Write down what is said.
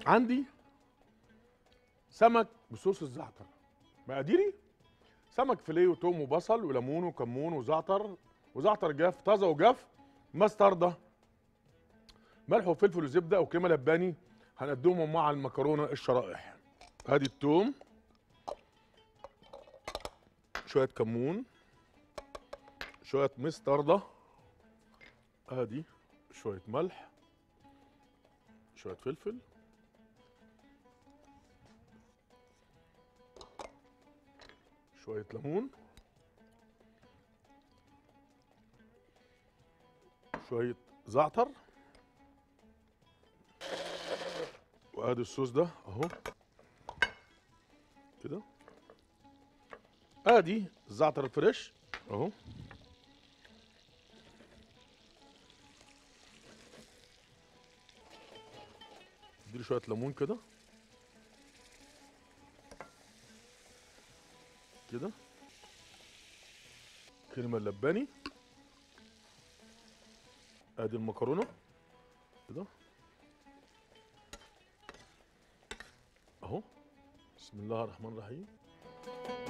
عندي سمك بصوص الزعتر مقاديري سمك فيليه وتوم وبصل وليمون وكمون وزعتر وزعتر جاف طازه وجاف مستردة ملح وفلفل وزبده وكريمه لباني هنقدمهم مع المكرونه الشرائح ادي التوم شويه كمون شويه مستردة ادي شويه ملح شويه فلفل شويه ليمون شويه زعتر وادي الصوص ده اهو كده ادي الزعتر الفريش اهو اديله شويه ليمون كده كده كريمه اللباني ادي المكرونه كده اهو بسم الله الرحمن الرحيم